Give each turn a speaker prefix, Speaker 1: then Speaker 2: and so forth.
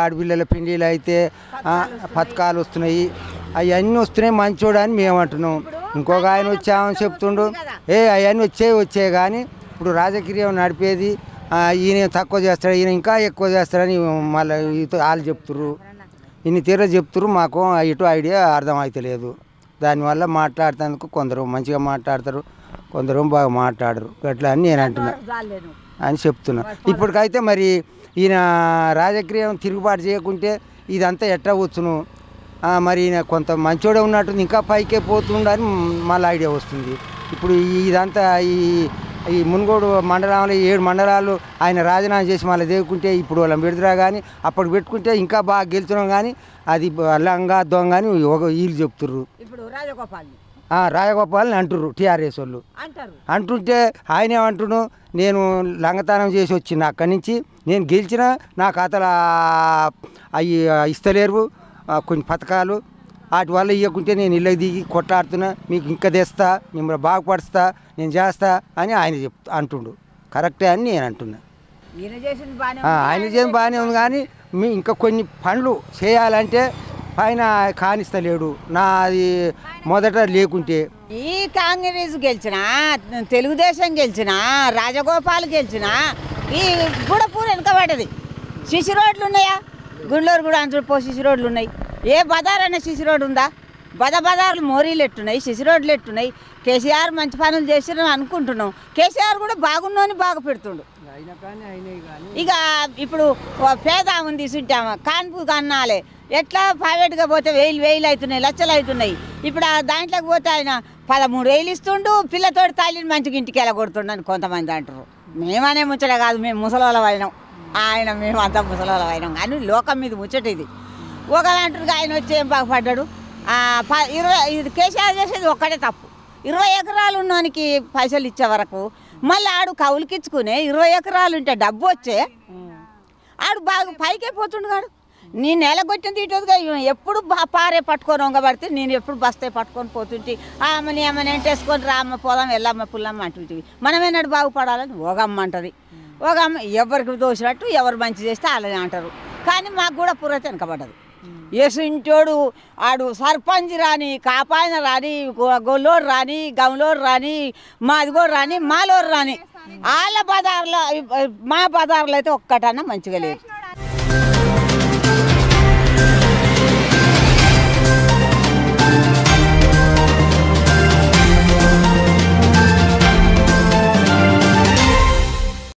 Speaker 1: ఆడపిల్లల పెళ్ళిళ్ళు అయితే ఆ, పథకాలు వస్తున్నాయి అవన్నీ వస్తున్నాయి మంచోడు అని మేము అంటున్నాం ఇంకొక ఆయన వచ్చామని చెప్తుండు ఏ అవన్నీ వచ్చే వచ్చే కానీ ఇప్పుడు రాజకీయం నడిపేది ఆ, ఈయన తక్కువ చేస్తాడు ఈయన ఇంకా ఎక్కువ చేస్తాడని మళ్ళీ వాళ్ళు చెప్తుర్రు ఇన్ని తీర చెప్తుర్రు మాకు ఇటు ఐడియా అర్థం అవుతలేదు దానివల్ల మాట్లాడుతందుకు కొందరు మంచిగా మాట్లాడతారు కొందరు బాగా మాట్లాడరు అట్లా అని నేను అంటున్నా అని చెప్తున్నా ఇప్పటికైతే మరి ఈయన రాజకీయం తిరుగుబాటు చేయకుంటే ఇదంతా ఎట్లా వచ్చును ఆ, మరి ఈయన కొంత మంచోడే ఉన్నట్టుంది ఇంకా పైకే పోతుండని మళ్ళీ ఐడియా వస్తుంది ఇప్పుడు ఈ- ఇదంతా ఈ ఈ మునుగోడు మండలంలో ఏడు మండలాలు ఆయన రాజీనామా చేసి మళ్ళీ దేవుకుంటే ఇప్పుడు వాళ్ళని పెడుతురా కానీ అప్పుడు పెట్టుకుంటే ఇంకా బాగా గెలుతున్నాం కానీ అది లంగా దొంగ అని ఒక వీళ్ళు చెప్తుర్రు
Speaker 2: ఇప్పుడు రాజగోపాల్ని
Speaker 1: ఆ, రాజగోపాల్ని అంటుర్రు టీఆర్ఎస్ వాళ్ళు
Speaker 2: అంటారు
Speaker 1: అంటుంటే ఆయన ఏమంటును నేను లంగతనం చేసి వచ్చిన అక్కడి నుంచి నేను గెలిచిన నా ఖాతాలో అవి ఇస్తలేరు ఆ, కొన్ని పథకాలు వాటి వల్ల ఇవ్వకుంటే నేను ఇళ్ళకి దిగి కొట్లాడుతున్నా మీకు ఇంకా తెస్తా మిమ్మల్ని బాగుపరుస్తా నేను చేస్తా అని ఆయన చెప్ అంటుండు కరెక్టే అని నేను అంటున్నా
Speaker 2: ఈయన చేసింది బాగానే
Speaker 1: ఆ, ఆయన చేయడం బాగానే ఉంది కానీ మీ ఇంకా కొన్ని పనులు చేయాలంటే పైన కానిస్తలేడు నాది మొదట లేకుంటే
Speaker 2: ఈ కాంగ్రెస్ గెలిచినా తెలుగుదేశం గెలిచినా రాజగోపాల్ గెలిచినా ఈ గూడపూర్ వెనకబడ్డది సిసి రోడ్లు ఉన్నాయా గుండ్లూరు కూడా అంచు పో సిసి రోడ్లు ఉన్నాయి ఏ బజార్ అనే సిసి రోడ్ ఉందా బద బజార్లు మోరీలు ఎట్టున్నాయి సిసి రోడ్లు ఎట్టున్నాయి కేసీఆర్ మంచి పనులు చేసిరని అనుకుంటున్నాం కేసీఆర్ కూడా బాగున్నాని బాగా పెడుతుండు ఇక ఇప్పుడు ఓ పేద ఉంది సుట్టామ కాన్పు కన్నాలే ఎట్లా ప్రైవేట్గా పోతే వేలు వేలు అవుతున్నాయి లక్షలు అవుతున్నాయి ఇప్పుడు ఆ దాంట్లోకి పోతే ఆయన పదమూడు వేలు ఇస్తుండు పిల్లతోటి తల్లిని మంచిగా ఇంటికి వెళ్ళగొడుతుండు అని కొంతమంది అంటారు మేమనే ముచ్చట కాదు మేము ముసలోళ్ళం అయినాం ఆయన మేము అంతా ముసలోళ్ళం అయినాం కానీ లోకం మీద ముచ్చట ఇది ఒకరు అంటారు ఆయన వచ్చి ఏం బాగుపడ్డాడు ఆ, ప- ఇరవై ఇది కేసీఆర్ చేసేది ఒక్కటే తప్పు ఇరవై ఎకరాలు ఉన్నోనికి పైసలు ఇచ్చే వరకు మళ్ళీ ఆడు కౌలుకిచ్చుకునే ఇరవై ఎకరాలు ఉంటే డబ్బు వచ్చే ఆడు బాగా పైకే పోతుండు కాడు నీ నెల కొట్టింది ఇటుగా ఎప్పుడు బా- పారే పట్టుకొని వంగబడితే నేను ఎప్పుడు బస్తే పట్టుకొని పోతుంటే ఆమెని ఆమెను ఎంటేసుకొని రామ్మ పోదాం వెళ్ళమ్మ పుల్లమ్మ అంటుంటివి మనమేనాడు బాగుపడాలని ఓగమ్మ అంటది ఓగమ్మ ఎవరికి దోసినట్టు ఎవరు మంచి చేస్తే అలానే అంటారు కానీ మాకు కూడా పుర్రత వెనకబడ్డది ఎసుంటోడు ఆడు సర్పంచ్ రాని కాపాయన రాని గొ- గొల్లోడు రాని గమలోడు రాని మాదిగోడు రాని మాలోడు రాని వాళ్ళ బజార్లో మా బజార్లో అయితే ఒక్కటన్నా మంచిగా లేదు